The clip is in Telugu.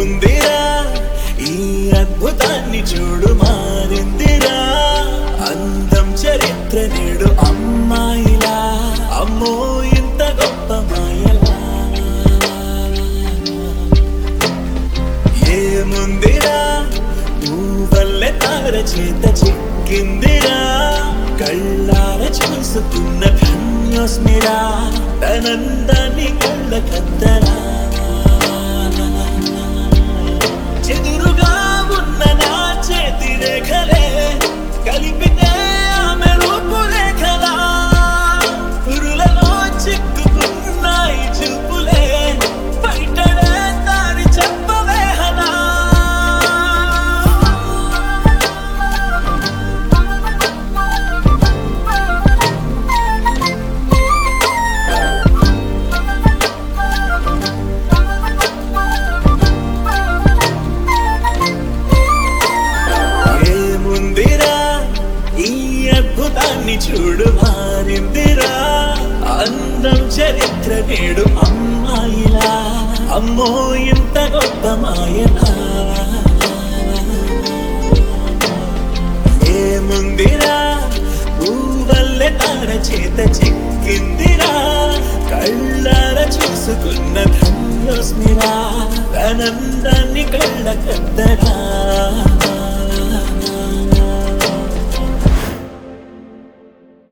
ఏముందిరా ఈ అద్భుతాన్ని చూడు మారిందిరా అందం చరిత్ర నేడు అమ్మాయిలా అమ్మో ఇంత గొప్ప మాయలా ఏముందిరా నువ్వల్లే తార చేత చిక్కిందిరా కళ్ళార చూసుకున్న ధన్యోస్మిరా తనందాన్ని కళ్ళ కద్దరా చెదురుగా ఉన్న నా చేతి రేఖలే కలిపితే ఆమె రూపురేఖలా పురులలో చిక్కుకున్నాయి చూపులే బయటడే దారి చెప్పవేహనా ఏముందిరా ఈ అద్భుతాన్ని చూడు మారిందిరా అందం చరిత్ర నేడు అమ్మాయిలా అమ్మో ఇంత గొప్ప మాయలా ఏముందిరా పువ్వల్లె తార చేత చిక్కిందిరా కళ్ళార చూసుకున్న ధన్యోస్మిరా ఆనందాన్ని కళ్ళ కద్దరా